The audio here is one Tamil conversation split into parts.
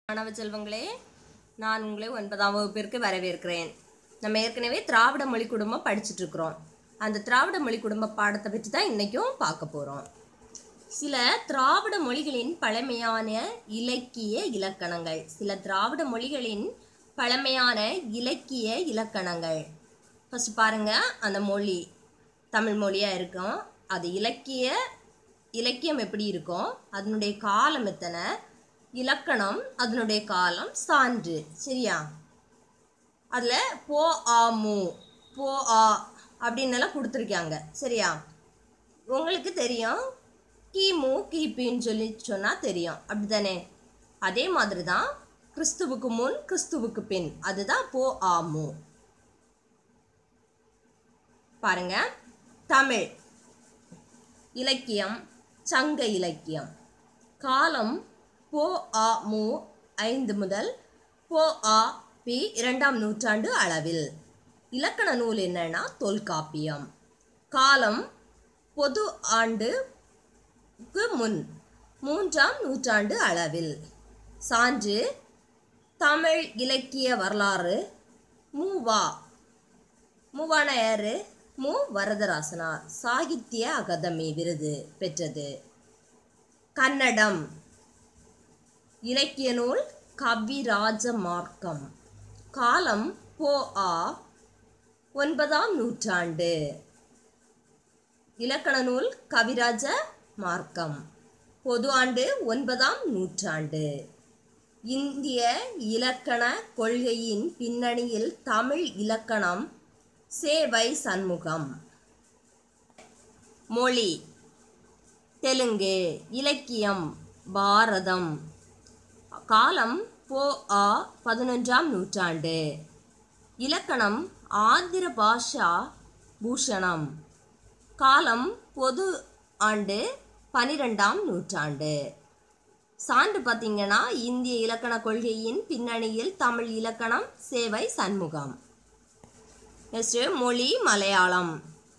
மாணவ செல்வங்களே நான் உங்களை ஒன்பதாம் வகுப்பிற்கு வரவேற்கிறேன் நம்ம ஏற்கனவே திராவிட மொழி குடும்பம் படிச்சுட்டு இருக்கிறோம் அந்த திராவிட மொழி குடும்ப பாடத்தை பற்றி தான் இன்றைக்கும் பார்க்க போகிறோம் சில திராவிட மொழிகளின் பழமையான இலக்கிய இலக்கணங்கள் சில திராவிட மொழிகளின் பழமையான இலக்கிய இலக்கணங்கள் ஃபஸ்ட் பாருங்க அந்த மொழி தமிழ் மொழியாக இருக்கும் அது இலக்கிய இலக்கியம் எப்படி இருக்கும் அதனுடைய காலம் எத்தனை இலக்கணம் அதனுடைய காலம் சான்று சரியா அதில் போ ஆ மு போ ஆ அப்படின்னு எல்லாம் கொடுத்துருக்காங்க சரியா உங்களுக்கு தெரியும் கிமு கிபின்னு சொல்லி சொன்னால் தெரியும் அப்படிதானே அதே மாதிரி தான் கிறிஸ்துவுக்கு முன் கிறிஸ்துவுக்கு பின் அதுதான் போ ஆ மு பாருங்க தமிழ் இலக்கியம் சங்க இலக்கியம் காலம் போ ஆ மு ஐந்து முதல் போ ஆ பி இரண்டாம் நூற்றாண்டு அளவில் இலக்கண நூல் என்னன்னா தொல்காப்பியம் காலம் பொது ஆண்டுக்கு முன் மூன்றாம் நூற்றாண்டு அளவில் சான்று தமிழ் இலக்கிய வரலாறு மூவா மூவான யாரு மு வரதராசனார் சாகித்ய அகாதமி விருது பெற்றது கன்னடம் இலக்கிய நூல் கவிராஜ மார்க்கம் காலம் போ ஆ ஒன்பதாம் நூற்றாண்டு இலக்கண நூல் கவிராஜ மார்க்கம் பொது ஆண்டு ஒன்பதாம் நூற்றாண்டு இந்திய இலக்கண கொள்கையின் பின்னணியில் தமிழ் இலக்கணம் சேவை சண்முகம் மொழி தெலுங்கு இலக்கியம் பாரதம் காலம் போ ஆ பதினொன்றாம் நூற்றாண்டு இலக்கணம் ஆந்திர பாஷா பூஷணம் காலம் பொது ஆண்டு பனிரெண்டாம் நூற்றாண்டு சான்று பார்த்தீங்கன்னா இந்திய இலக்கண கொள்கையின் பின்னணியில் தமிழ் இலக்கணம் சேவை சண்முகம் நெக்ஸ்ட் மொழி மலையாளம்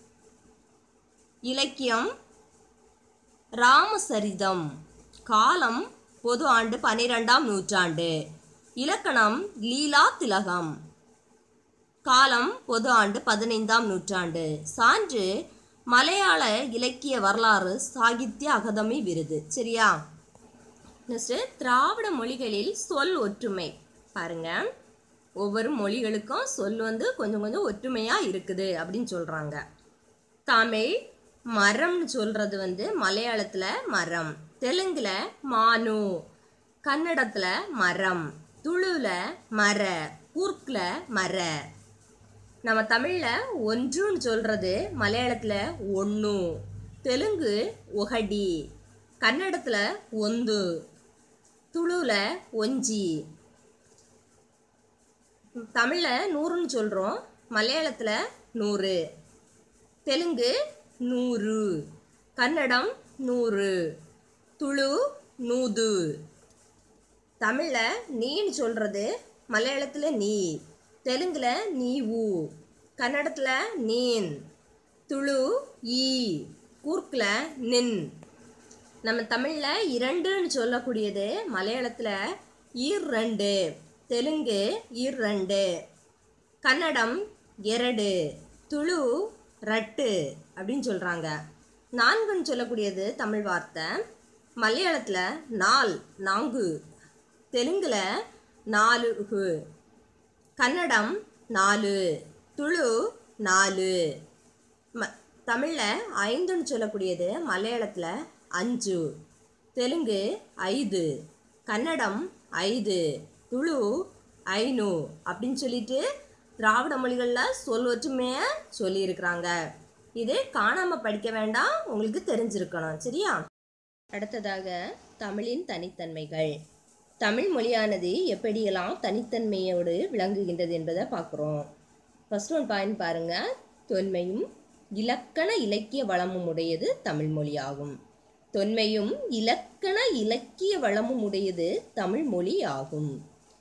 இலக்கியம் ராமசரிதம் காலம் பொது ஆண்டு பன்னிரெண்டாம் நூற்றாண்டு இலக்கணம் லீலா திலகம் காலம் பொது ஆண்டு பதினைந்தாம் நூற்றாண்டு சான்று மலையாள இலக்கிய வரலாறு சாகித்ய அகாதமி விருது சரியா நெக்ஸ்ட் திராவிட மொழிகளில் சொல் ஒற்றுமை பாருங்க ஒவ்வொரு மொழிகளுக்கும் சொல் வந்து கொஞ்சம் கொஞ்சம் ஒற்றுமையாக இருக்குது அப்படின்னு சொல்கிறாங்க தமிழ் மரம்னு சொல்கிறது வந்து மலையாளத்தில் மரம் தெலுங்கில் மானு கன்னடத்தில் மரம் துளுவில் மர கூர்க்கில் மர நம்ம தமிழில் ஒன்றுன்னு சொல்கிறது மலையாளத்தில் ஒன்று தெலுங்கு ஒகடி கன்னடத்தில் ஒந்து துளுவில் ஒஞ்சி தமிழில் நூறுன்னு சொல்கிறோம் மலையாளத்தில் நூறு தெலுங்கு நூறு கன்னடம் நூறு துளு நூது தமிழில் நீன்னு சொல்கிறது மலையாளத்தில் நீ தெலுங்கில் நீவு கன்னடத்தில் நீன் துளு ஈ கூர்க்கில் நின் நம்ம தமிழில் இரண்டுன்னு சொல்லக்கூடியது மலையாளத்தில் ஈர் ரெண்டு தெலுங்கு ஈர் ரெண்டு கன்னடம் எரடு துளு ரட்டு அப்படின்னு சொல்கிறாங்க நான்குன்னு சொல்லக்கூடியது தமிழ் வார்த்தை மலையாளத்தில் நால் நான்கு தெலுங்கில் நாலு கன்னடம் நாலு துளு நாலு ம தமிழில் ஐந்துன்னு சொல்லக்கூடியது மலையாளத்தில் அஞ்சு தெலுங்கு ஐந்து கன்னடம் ஐந்து துளு ஐநூ அப்படின்னு சொல்லிட்டு திராவிட மொழிகளில் சொல் ஒற்றுமையை சொல்லியிருக்கிறாங்க இது காணாமல் படிக்க வேண்டாம் உங்களுக்கு தெரிஞ்சிருக்கணும் சரியா அடுத்ததாக தமிழின் தனித்தன்மைகள் தமிழ் மொழியானது எப்படியெல்லாம் தனித்தன்மையோடு விளங்குகின்றது என்பதை பார்க்குறோம் ஃபர்ஸ்ட் ஒன் பாயிண்ட் பாருங்க தொன்மையும் இலக்கண இலக்கிய வளமும் உடையது தமிழ் மொழியாகும் தொன்மையும் இலக்கண இலக்கிய வளமும் உடையது தமிழ் மொழி ஆகும்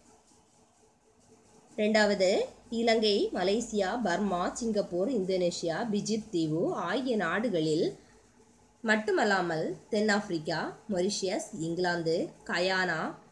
ரெண்டாவது Ilangai Malaysia Burma Singapore Indonesia Fiji தீவு ஆகிய நாடுகளில் மட்டுமல்லாமல் தென்னாப்பிரிக்கா Mauritius England Guyana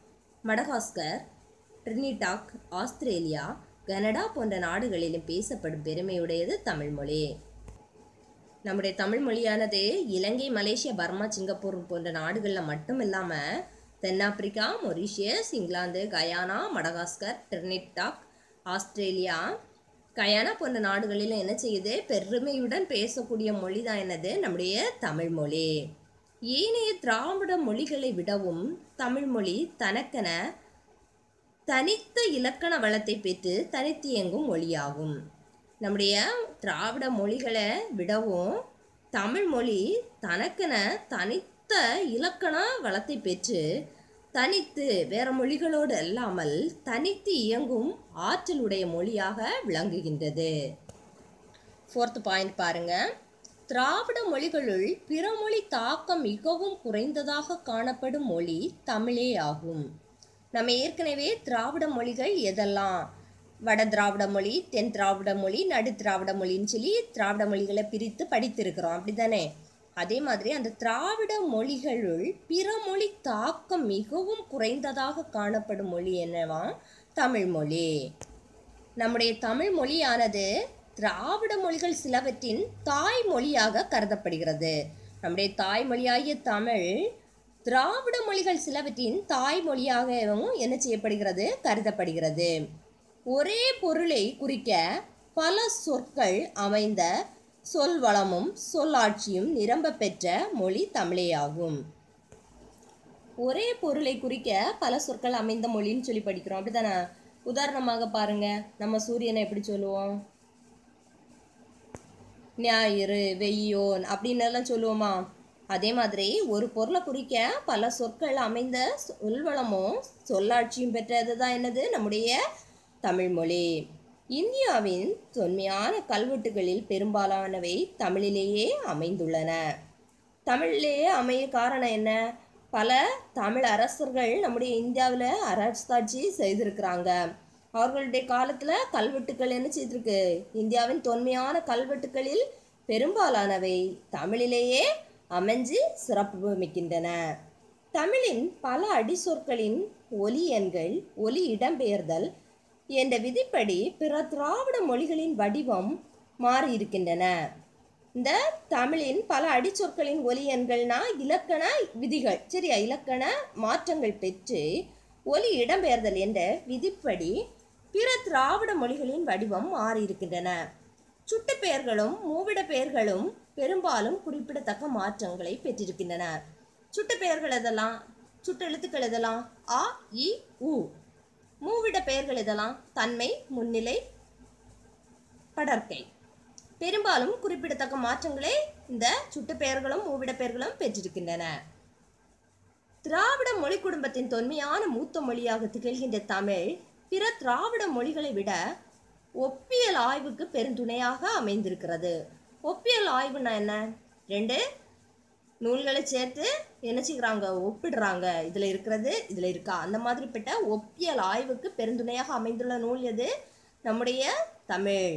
Madagascar Trinidad Australia Canada போன்ற நாடுகளிலும் பேசப்படும் பெருமையுடையது தமிழ்மொழி நம்முடைய தமிழ் மொழியானது இலங்கை மலேசியா பர்மா சிங்கப்பூர் போன்ற நாடுகளில் மட்டும் இல்லாமல் தென்னாப்பிரிக்கா Mauritius England Guyana Madagascar Trinidad Australia Guyana போன்ற நாடுகளிலும் என்ன செய்யுது பெருமையுடன் பேசக்கூடிய மொழி தான் என்னது நம்முடைய தமிழ் மொழி ஏனைய திராவிட மொழிகளை விடவும் தமிழ் மொழி தனக்கென தனித்த இலக்கண வளத்தை பெற்று தனித்து இயங்கும் மொழியாகும் நம்முடைய திராவிட மொழிகளை விடவும் தமிழ் மொழி தனக்கென தனித்த இலக்கண வளத்தை பெற்று தனித்து வேற மொழிகளோடு அல்லாமல் தனித்து இயங்கும் ஆற்றலுடைய மொழியாக விளங்குகின்றது ஃபோர்த் பாயிண்ட் பாருங்க திராவிட மொழிகளுள் பிற மொழி தாக்கம் மிகவும் குறைந்ததாக காணப்படும் மொழி தமிழே ஆகும் நம்ம ஏற்கனவே திராவிட மொழிகள் எதெல்லாம் வட திராவிட மொழி தென் திராவிட மொழி நடு திராவிட மொழின்னு சொல்லி திராவிட மொழிகளை பிரித்து படித்திருக்கிறோம் அப்படிதானே அதே மாதிரி அந்த திராவிட மொழிகளுள் பிற மொழி தாக்கம் மிகவும் குறைந்ததாக காணப்படும் மொழி என்னவா தமிழ் மொழி நம்முடைய தமிழ் மொழியானது திராவிட மொழிகள் சிலவற்றின் தாய்மொழியாக கருதப்படுகிறது நம்முடைய தாய்மொழியாகிய தமிழ் திராவிட மொழிகள் சிலவற்றின் தாய்மொழியாகவும் என்ன செய்யப்படுகிறது கருதப்படுகிறது ஒரே பொருளை குறிக்க பல சொற்கள் அமைந்த சொல் வளமும் சொல்லாட்சியும் நிரம்ப பெற்ற மொழி தமிழேயாகும் ஒரே பொருளை குறிக்க பல சொற்கள் அமைந்த மொழின்னு சொல்லி படிக்கிறோம் அப்படிதானே உதாரணமாக பாருங்க நம்ம சூரியனை எப்படி சொல்லுவோம் ஞாயிறு வெய்யோன் அப்படின்னு எல்லாம் சொல்லுவோமா அதே மாதிரி ஒரு பொருளை குறிக்க பல சொற்கள் அமைந்த சொல்வளமும் சொல்லாட்சியும் பெற்றது தான் என்னது நம்முடைய தமிழ்மொழி இந்தியாவின் தொன்மையான கல்வெட்டுகளில் பெரும்பாலானவை தமிழிலேயே அமைந்துள்ளன தமிழிலேயே அமைய காரணம் என்ன பல தமிழ் அரசர்கள் நம்முடைய இந்தியாவில் அரசாட்சி செய்திருக்கிறாங்க அவர்களுடைய காலத்தில் கல்வெட்டுக்கள் என்ன செய்திருக்கு இந்தியாவின் தொன்மையான கல்வெட்டுக்களில் பெரும்பாலானவை தமிழிலேயே அமைஞ்சு சிறப்பு மிக்கின்றன தமிழின் பல அடிச்சொற்களின் ஒலி எண்கள் ஒலி இடம்பெயர்தல் என்ற விதிப்படி பிற திராவிட மொழிகளின் வடிவம் மாறி இருக்கின்றன இந்த தமிழின் பல அடிச்சொற்களின் ஒலி எண்கள்னா இலக்கண விதிகள் சரியா இலக்கண மாற்றங்கள் பெற்று ஒலி இடம்பெயர்தல் என்ற விதிப்படி பிற திராவிட மொழிகளின் வடிவம் மாறி இருக்கின்றன சுட்டு பெயர்களும் மூவிட பெயர்களும் பெரும்பாலும் குறிப்பிடத்தக்க மாற்றங்களை பெற்றிருக்கின்றன சுட்டு பெயர்கள் எதெல்லாம் சுட்டெழுத்துக்கள் எதெல்லாம் ஆ இ உ மூவிட பெயர்கள் எதெல்லாம் தன்மை முன்னிலை படற்கை பெரும்பாலும் குறிப்பிடத்தக்க மாற்றங்களை இந்த சுட்டு பெயர்களும் மூவிட பெயர்களும் பெற்றிருக்கின்றன திராவிட மொழி குடும்பத்தின் தொன்மையான மூத்த மொழியாக திகழ்கின்ற தமிழ் பிற திராவிட மொழிகளை விட ஒப்பியல் ஆய்வுக்கு பெருந்துணையாக அமைந்திருக்கிறது ஒப்பியல் ஆய்வுனா என்ன ரெண்டு நூல்களை சேர்த்து என்ன செய்கிறாங்க ஒப்பிடுறாங்க இதில் இருக்கிறது இதில் இருக்கா அந்த மாதிரிப்பட்ட ஒப்பியல் ஆய்வுக்கு பெருந்துணையாக அமைந்துள்ள நூல் எது நம்முடைய தமிழ்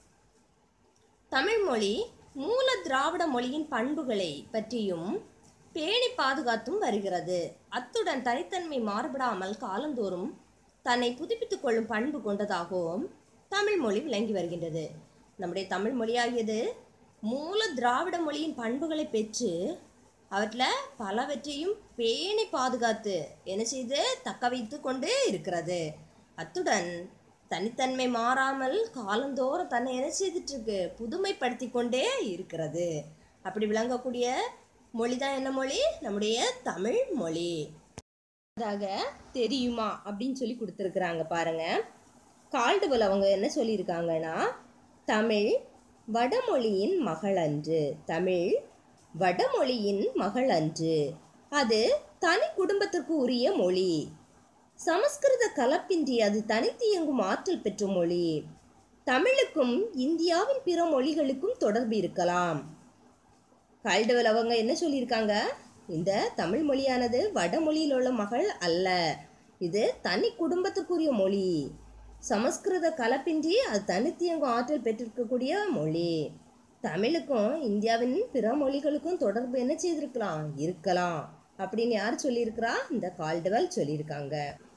தமிழ் மொழி மூல திராவிட மொழியின் பண்புகளை பற்றியும் பேணி பாதுகாத்தும் வருகிறது அத்துடன் தனித்தன்மை மாறுபடாமல் காலந்தோறும் தன்னை புதுப்பித்துக் கொள்ளும் பண்பு கொண்டதாகவும் தமிழ் மொழி விளங்கி வருகின்றது நம்முடைய தமிழ் மொழியாகியது மூல திராவிட மொழியின் பண்புகளை பெற்று அவற்றில் பலவற்றையும் பேணி பாதுகாத்து என்ன செய்து தக்க வைத்து கொண்டு இருக்கிறது அத்துடன் தனித்தன்மை மாறாமல் காலந்தோறும் தன்னை என்ன செய்துட்டு இருக்கு புதுமைப்படுத்தி கொண்டே இருக்கிறது அப்படி விளங்கக்கூடிய மொழி தான் என்ன மொழி நம்முடைய தமிழ் மொழி அதாக தெரியுமா அப்படின்னு சொல்லி கொடுத்துருக்குறாங்க பாருங்க கால்டுவல் அவங்க என்ன சொல்லியிருக்காங்கன்னா தமிழ் வடமொழியின் மகள் அன்று தமிழ் வடமொழியின் மகள் அன்று அது தனி குடும்பத்திற்கு உரிய மொழி சமஸ்கிருத கலப்பின்றி அது தனித்து இயங்கும் ஆற்றல் பெற்ற மொழி தமிழுக்கும் இந்தியாவின் பிற மொழிகளுக்கும் தொடர்பு இருக்கலாம் கால்டுவல் அவங்க என்ன சொல்லியிருக்காங்க இந்த தமிழ் மொழியானது வடமொழியில் உள்ள மகள் அல்ல இது தனி குடும்பத்துக்குரிய மொழி சமஸ்கிருத கலப்பின்றி அது தனித்து இயங்கும் ஆற்றல் பெற்றிருக்கக்கூடிய மொழி தமிழுக்கும் இந்தியாவின் பிற மொழிகளுக்கும் தொடர்பு என்ன செய்திருக்கலாம் இருக்கலாம் அப்படின்னு யார் சொல்லியிருக்கிறா இந்த கால்டுவல் சொல்லியிருக்காங்க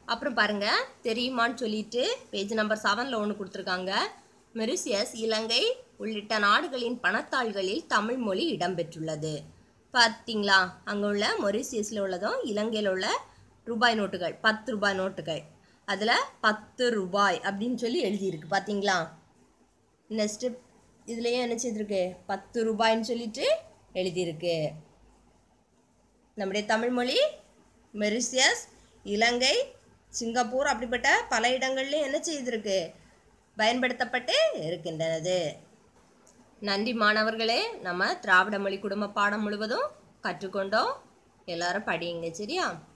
அப்புறம் பாருங்க தெரியுமான்னு சொல்லிட்டு பேஜ் நம்பர் செவனில் ஒன்று கொடுத்துருக்காங்க மெரிசியஸ் இலங்கை உள்ளிட்ட நாடுகளின் பணத்தாள்களில் தமிழ் மொழி இடம்பெற்றுள்ளது பார்த்தீங்களா அங்கே உள்ள மொரிசியஸில் உள்ளதும் இலங்கையில் உள்ள ரூபாய் நோட்டுகள் பத்து ரூபாய் நோட்டுகள் அதில் பத்து ரூபாய் அப்படின்னு சொல்லி எழுதியிருக்கு பார்த்தீங்களா நெக்ஸ்ட்டு இதுலேயே என்ன செய்திருக்கு பத்து ரூபாய்ன்னு சொல்லிட்டு எழுதியிருக்கு நம்முடைய தமிழ்மொழி மெரிசியஸ் இலங்கை சிங்கப்பூர் அப்படிப்பட்ட பல இடங்கள்லையும் என்ன செய்திருக்கு பயன்படுத்தப்பட்டு இருக்கின்றது நன்றி மாணவர்களே நம்ம திராவிட மொழி குடும்ப பாடம் முழுவதும் கற்றுக்கொண்டோம் எல்லாரும் படியுங்க சரியா